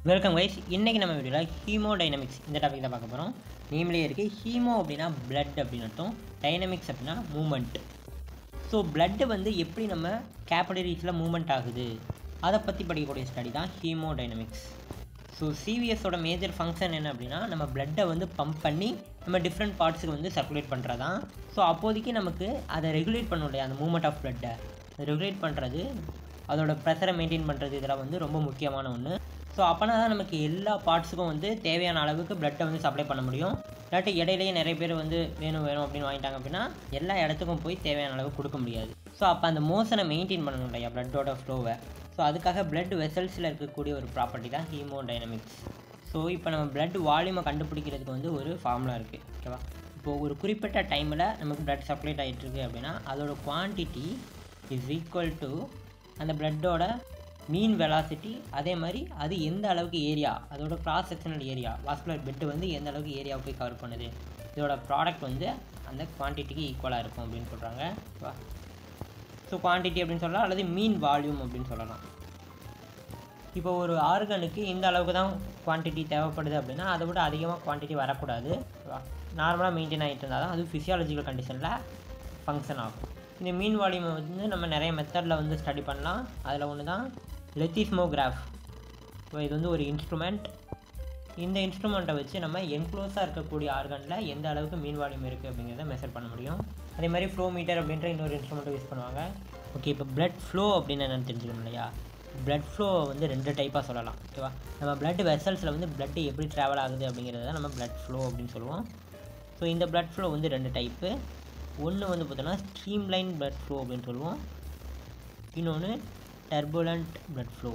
welcome guys இன்றைக்கி நம்ம வீடியோவில் ஹீமோ டைனமிக்ஸ் இந்த டாபிக் தான் பார்க்க போகிறோம் நேம்லேயே இருக்குது ஹீமோ அப்படின்னா பிளட் அப்படின்னு அர்த்தம் டைனமிக்ஸ் அப்படின்னா மூமெண்ட் ஸோ பிளட்டு வந்து எப்படி நம்ம கேபிலரிஸில் மூமெண்ட் ஆகுது அதை பற்றி படிக்கக்கூடிய ஸ்டடி தான் ஹீமோ டைனமிக்ஸ் ஸோ சிவிஎஸோட மேஜர் ஃபங்க்ஷன் என்ன அப்படின்னா நம்ம பிளட்டை வந்து பம்ப் பண்ணி நம்ம டிஃப்ரெண்ட் பார்ட்ஸுக்கு வந்து சர்க்குலேட் பண்ணுறது தான் ஸோ அப்போதைக்கு நமக்கு அதை ரெகுலேட் பண்ண இல்லையா அந்த மூமெண்ட் ஆஃப் பிளட்டை ரெகுலேட் பண்ணுறது அதோட ப்ரெஷரை மெயின்டைன் பண்ணுறது இதெல்லாம் வந்து ரொம்ப முக்கியமான ஒன்று ஸோ அப்போனா தான் நமக்கு எல்லா பார்ட்ஸுக்கும் வந்து தேவையான அளவுக்கு பிளட்டை வந்து சப்ளை பண்ண முடியும் இல்லாட்டி இடையிலேயே நிறைய பேர் வந்து வேணும் வேணும் அப்படின்னு வாங்கிட்டாங்க அப்படின்னா எல்லா இடத்துக்கும் போய் தேவையான அளவுக்கு கொடுக்க முடியாது ஸோ அப்போ அந்த மோஷனை மெயின்டைன் பண்ணணும் இல்லையா பிளட்டோட ஃப்ளோவை ஸோ அதுக்காக பிளட் வெசல்ஸில் இருக்கக்கூடிய ஒரு ப்ராப்பர்ட்டி தான் ஹீமோ டைனமிக்ஸ் ஸோ இப்போ நம்ம பிளட் வால்யூமை கண்டுபிடிக்கிறதுக்கு வந்து ஒரு ஃபார்முலா இருக்குது ஓகேவா இப்போது ஒரு குறிப்பிட்ட டைமில் நமக்கு பிளட் சப்ளைட் ஆகிட்டுருக்கு அப்படின்னா அதோட குவான்டிட்டி இஸ் ஈக்குவல் டு அந்த பிளட்டோட மீன் வெலாசிட்டி அதே மாதிரி அது எந்த அளவுக்கு ஏரியா அதோட cross sectional area vascular bed வந்து எந்த அளவுக்கு ஏரியாவை போய் கவர் பண்ணுது இதோட ப்ராடக்ட் வந்து அந்த குவான்டிட்டிக்கு ஈக்குவலாக இருக்கும் அப்படின்னு சொல்கிறாங்க ஓகேவா ஸோ குவான்டிட்டி அப்படின்னு சொல்லலாம் அல்லது மீன் வால்யூம் அப்படின்னு சொல்லலாம் இப்போ ஒரு ஆர்கனுக்கு இந்த அளவுக்கு தான் குவான்டிட்டி தேவைப்படுது அப்படின்னா அதை விட அதிகமாக குவான்டிட்டி வரக்கூடாது நார்மலாக மெயின்டைன் ஆகிட்டு இருந்தால் தான் அது ஃபிசியாலஜிக்கல் கண்டிஷனில் ஃபங்க்ஷன் ஆகும் இந்த மீன் வால்யூமை வந்து நம்ம நிறைய மெத்தடில் வந்து ஸ்டடி பண்ணலாம் அதில் ஒன்று தான் லெத்திஸ்மோகிராஃப் ஸோ இது வந்து ஒரு இன்ஸ்ட்ருமெண்ட் இந்த இன்ஸ்ட்ருமெண்ட்டை வச்சு நம்ம என்க்ளோஸாக இருக்கக்கூடிய ஆர்கனில் எந்த அளவுக்கு மீன் வால்யூம் இருக்குது அப்படிங்கிறத மெஷர் பண்ண முடியும் அதே மாதிரி ஃப்ளோ மீட்டர் அப்படின்ற இன்னொரு இன்ஸ்ட்ருமெண்ட்டை யூஸ் பண்ணுவாங்க ஓகே இப்போ பிளட் ஃப்ளோ அப்படின்னு என்னென்னு தெரிஞ்சுக்கணும் இல்லையா பிளட் ஃப்ளோ வந்து ரெண்டு டைப்பாக சொல்லலாம் ஓகேவா நம்ம பிளட் வெசல்ஸில் வந்து பிளட் எப்படி ட்ராவல் ஆகுது அப்படிங்கிறத தான் நம்ம பிளட் ஃப்ளோ அப்படின்னு சொல்லுவோம் ஸோ இந்த பிளட் ஃப்ளோ வந்து ரெண்டு டைப்பு ஒன்று வந்து பார்த்தோன்னா ஸ்ட்ரீம்லைன் பிளட் ஃப்ளோ அப்படின்னு சொல்லுவோம் இன்னொன்று டர்புலண்ட் பிளட் ஃப்ளோ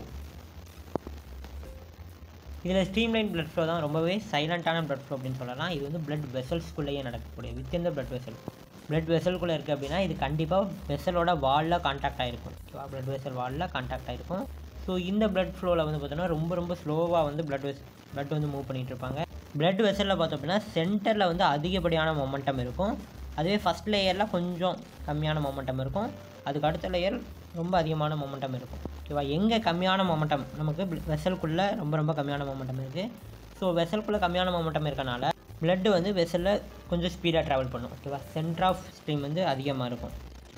இதில் ஸ்ட்ரீம்லைன் பிளட் ஃப்ளோ தான் ரொம்பவே சைலண்ட்டான பிளட் ஃப்ளோ அப்படின்னு சொல்லலாம் இது வந்து பிளட் வெசல்ஸ்குள்ளேயே நடக்கக்கூடிய வித் இந்த பிளட் வெசல் பிளட் வெசல்குள்ளே இருக்குது அப்படின்னா இது கண்டிப்பாக வெசலோட வாலில் கான்டாக்ட் ஆகிருக்கும் ஓகேவா பிளட் வெசல் வாலில் கான்டாக்ட் ஆகிருக்கும் ஸோ இந்த பிளட் ஃப்ளோவில் வந்து பார்த்தோன்னா ரொம்ப ரொம்ப ஸ்லோவாக வந்து பிளட் வெஸ் பிளட் வந்து மூவ் பண்ணிகிட்டு இருப்பாங்க பிளட் வெசலில் பார்த்தோம் அப்படின்னா சென்டரில் வந்து அதிகப்படியான மொமெண்டம் இருக்கும் அதுவே ஃபஸ்ட் லேயரில் கொஞ்சம் கம்மியான மொமெண்டம் இருக்கும் அதுக்கு அடுத்த லேயர் ரொம்ப அதிகமான மொமெண்டம் இருக்கும் ஓகேவா எங்கே கம்மியான மொமெண்டம் நமக்கு வெசலுக்குள்ளே ரொம்ப ரொம்ப கம்மியான மொமெண்டம் இருக்குது ஸோ வெசலுக்குள்ளே கம்மியான மொமெண்டம் இருக்கனால பிளட்டு வந்து வெசலில் கொஞ்சம் ஸ்பீடாக ட்ராவல் பண்ணும் ஓகேவா சென்டர் ஆஃப் ஸ்ட்ரீம் வந்து அதிகமாக இருக்கும்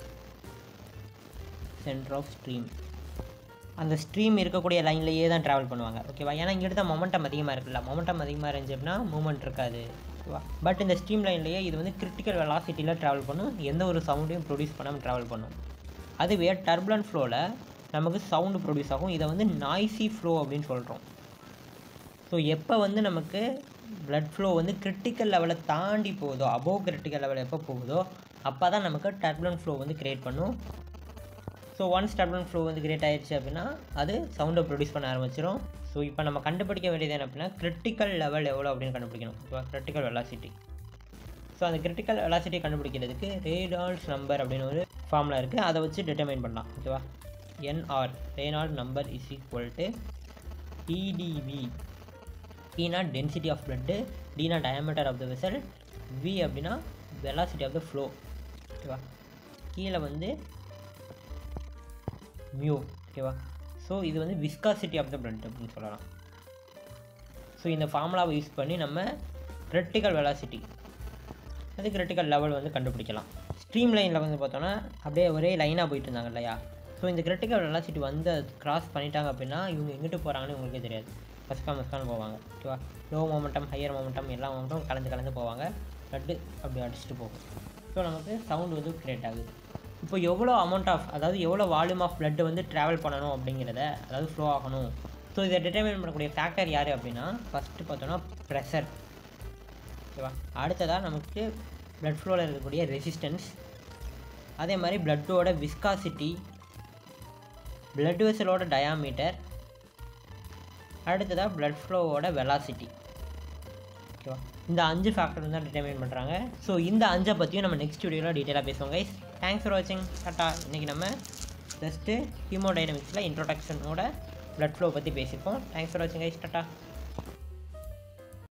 சென்டர் ஆஃப் ஸ்ட்ரீம் அந்த ஸ்ட்ரீம் இருக்கக்கூடிய லைன்லேயே தான் ட்ராவல் பண்ணுவாங்க ஓகேவா ஏன்னா இங்கிட்ட தான் மொமெண்டம் அதிகமாக இருக்குல்ல மொமெண்டம் அதிகமாக இருந்துச்சு அப்படின்னா மூமெண்ட் இருக்காது ஓகேவா பட் இந்த ஸ்ட்ரீம் லைன்லேயே இது வந்து கிரிட்டிக்கல் வெலாசிட்டியில் ட்ராவல் பண்ணும் எந்த ஒரு சவுண்டையும் ப்ரொடியூஸ் பண்ணாமல் ட்ராவல் பண்ணும் அதுவே டர்புலன் ஃப்ளோவில் நமக்கு சவுண்டு ப்ரொடியூஸ் ஆகும் இதை வந்து நாய்ஸி ஃப்ளோ அப்படின்னு சொல்கிறோம் ஸோ எப்போ வந்து நமக்கு பிளட் ஃப்ளோ வந்து கிரிட்டிக்கல் லெவலை தாண்டி போகுதோ அபோவ் கிரிட்டிக்கல் லெவல் எப்போ போகுதோ அப்போ தான் நமக்கு டர்புலன் ஃப்ளோ வந்து க்ரியேட் பண்ணும் ஸோ ஒன்ஸ் டர்புலன் ஃப்ளோ வந்து கிரியேட் ஆயிடுச்சு அப்படின்னா அது சவுண்டை ப்ரொடியூஸ் பண்ண ஆரம்பிச்சிடும் ஸோ இப்போ நம்ம கண்டுபிடிக்க வேண்டியது என்ன அப்படின்னா கிரிட்டிக்கல் லெவல் எவ்வளோ அப்படின்னு கண்டுபிடிக்கணும் ஓகேவா கிரிட்டிக்கல் வெலாசிட்டி ஸோ அந்த கிரிட்டிக்கல் வெலாசிட்டி கண்டுபிடிக்கிறதுக்கு ரேடால்ஸ் நம்பர் அப்படின்னு ஒரு ஃபார்முலா இருக்குது அதை வச்சு டிட்டர்மைன் பண்ணலாம் ஓகேவா NR Reynold number is equal to DTV பினா டென்சிட்டி ஆஃப் பிளட்டு டினா diameter of the vessel V அப்படின்னா வெலாசிட்டி ஆஃப் த ஃப்ளோ ஓகேவா கீழே வந்து மியூ ஓகேவா ஸோ இது வந்து விஸ்காசிட்டி ஆஃப் த பிளட் அப்படின்னு சொல்லலாம் ஸோ இந்த ஃபார்முலாவை யூஸ் பண்ணி நம்ம கிரிட்டிக்கல் வெலாசிட்டி அது கிரிட்டிக்கல் லெவல் வந்து கண்டுபிடிக்கலாம் ஸ்ட்ரீம் லைனில் வந்து பார்த்தோன்னா அப்படியே ஒரே லைனாக போயிட்டு இருந்தாங்க இல்லையா ஸோ இந்த கிரிட்டிக்கல் வெலாசிட்டி வந்து கிராஸ் பண்ணிட்டாங்க அப்படின்னா இவங்க எங்கிட்டு போகிறாங்கன்னு உங்களுக்கே தெரியாது மஸ்கா மஸ்கான்னு போவாங்க ஓகேவா லோ மொமெண்டம் ஹையர் மொமெண்டம் எல்லா மொமெண்ட்டும் கலந்து கலந்து போவாங்க பிளட்டு அப்படி அடிச்சுட்டு போகும் ஸோ நமக்கு சவுண்ட் வந்து க்ரியேட் ஆகுது இப்போ எவ்வளோ அமௌண்ட் ஆஃப் அதாவது எவ்வளோ வால்யூம் ஆஃப் பிளட் வந்து ட்ராவல் பண்ணணும் அப்படிங்கிறத அதாவது ஃப்ளோ ஆகணும் ஸோ இதை டிட்டர்மைன் பண்ணக்கூடிய ஃபேக்டர் யார் அப்படின்னா ஃபஸ்ட்டு பார்த்தோன்னா ப்ரெஷர் ஓகேவா அடுத்ததாக நமக்கு பிளட் ஃப்ளோவில் இருக்கக்கூடிய ரெசிஸ்டன்ஸ் அதே மாதிரி பிளட்டோட விஸ்காசிட்டி பிளட் வெசலோட டயாமீட்டர் அடுத்ததாக பிளட் ஃப்ளோவோட வெலாசிட்டி ஓகேவா இந்த அஞ்சு ஃபேக்டர் தான் டிட்டர்மைன் பண்ணுறாங்க ஸோ இந்த அஞ்சை பற்றியும் நம்ம நெக்ஸ்ட் வீடியோவில் டீட்டெயிலாக பேசுவோம் கைஸ் தேங்க்ஸ் ஃபார் வாட்சிங் டாட்டா இன்றைக்கி நம்ம ஜஸ்ட்டு ஹீமோடைனமிக்ஸில் இன்ட்ரோடக்ஷனோட பிளட் ஃப்ளோ பற்றி பேசியிருக்கோம் தேங்க்ஸ் ஃபார் வாட்சிங் கைஸ் டாட்டா